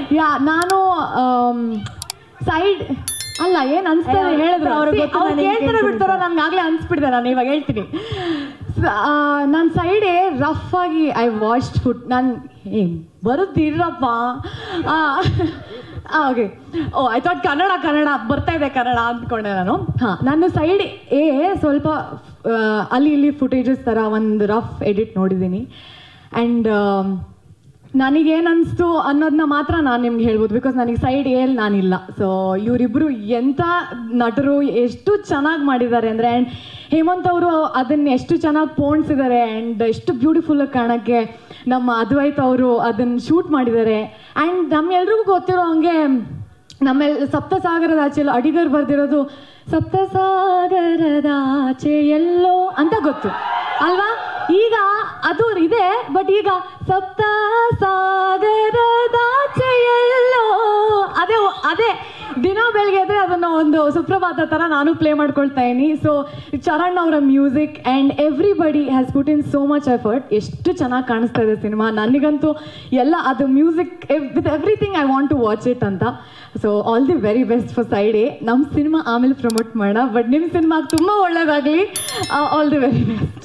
ಯಾ ನಾನು ಸೈಡ್ ಅಲ್ಲ ಏನ್ ಅನ್ಸ್ತಾರೆ ಏ, ಹೇಳಿದ್ರು ಅವ್ರಿಗೆ See, ಗೊತ್ತು ಅವ್ರು ನಾನು ಏನ್ ಕೇಳ್ತಾರೋ ಕೇಳ್ತೀನಿ ಬಿಡ್ತಾರೋ ನನ್ಗೆ ಆಗ್ಲೇ ಅನ್ಸ್ಬಿಟ್ಟಿದೆ ನಾನು ಇವಾಗ ಹೇಳ್ತೀನಿ ನನ್ನ ಸೈಡೇ ರಫ್ ಆಗಿ ಐ ವಾಶ್ಡ್ ಫುಡ್ ನಾನು ಏ ಬರುತ್ತಿರಪ್ಪ okay oh I thought Kannada Kannada ಬರ್ತಾ ಇದೆ ಕನ್ನಡ ಅಂದ್ಕೊಂಡೆ ನಾನು ಹಾಂ ನನ್ನ ಸೈಡ್ ಏ ಸ್ವಲ್ಪ ಆ, ಅಲ್ಲಿ ಇಲ್ಲಿ ಫುಟೇಜಸ್ ಥರ ಒಂದು ರಫ್ ಎಡಿಟ್ ನೋಡಿದ್ದೀನಿ ಆ್ಯಂಡ್ ನನಗೇನು ಅನಿಸ್ತು ಅನ್ನೋದನ್ನ ಮಾತ್ರ ನಾನು ನಿಮ್ಗೆ ಹೇಳ್ಬೋದು ಬಿಕಾಸ್ ನನಗೆ ಸೈಡ್ ಏಲ್ ನಾನಿಲ್ಲ ಸೊ ಇವರಿಬ್ಬರು ಎಂಥ ನಟರು ಎಷ್ಟು ಚೆನ್ನಾಗಿ ಮಾಡಿದ್ದಾರೆ ಅಂದರೆ ಆ್ಯಂಡ್ ಹೇಮಂತ್ ಅವರು ಅದನ್ನು ಎಷ್ಟು ಚೆನ್ನಾಗಿ ಪೋಣಿಸಿದ್ದಾರೆ ಆ್ಯಂಡ್ ಎಷ್ಟು ಬ್ಯೂಟಿಫುಲ್ಲಾಗಿ ಕಾಣೋಕ್ಕೆ ನಮ್ಮ ಅದ್ವೈತ್ ಅವರು ಅದನ್ನು ಶೂಟ್ ಮಾಡಿದ್ದಾರೆ ಆ್ಯಂಡ್ ನಮ್ಮೆಲ್ರಿಗೂ ಗೊತ್ತಿರೋ ಹಂಗೆ ನಮ್ಮೆಲ್ ಸಪ್ತಸಾಗರದ ಆಚೆ ಎಲ್ಲ ಅಡಿಗರ್ ಬರ್ದಿರೋದು ಸಪ್ತಸಾಗರದ ಆಚೆ ಎಲ್ಲೋ ಅಂತ ಗೊತ್ತು ಅಲ್ವಾ ಈಗ ಅದು ಇದೆ ಬಟ್ ಈಗ ಸಪ್ತ ಸಾಗರದಾಚೆ ಎಲ್ಲೋ ಅದೇ ಅದೇ ದಿನ ಬೆಳಗ್ಗೆ ಎದ್ರೆ ಅದನ್ನು ಒಂದು ಸುಪ್ರಭಾತ ಥರ ನಾನು ಪ್ಲೇ ಮಾಡ್ಕೊಳ್ತಾ ಇದ್ದೀನಿ ಸೊ ಚರಣ್ ಅವರ music and everybody has put in so much effort ಎಷ್ಟು ಚೆನ್ನಾಗಿ ಕಾಣಿಸ್ತಾ ಇದೆ ಸಿನಿಮಾ ನನಗಂತೂ ಎಲ್ಲ ಅದು music with everything I want to watch it ಅಂತ so all the very best for side ಎ ನಮ್ಮ ಸಿನಿಮಾ ಆಮೇಲೆ ಪ್ರಮೋಟ್ ಮಾಡೋಣ ಬಟ್ ನಿಮ್ಮ ಸಿನಿಮಾಗೆ ತುಂಬ ಒಳ್ಳೇದಾಗಲಿ ಆಲ್ ದಿ ವೆರಿ ಬೆಸ್ಟ್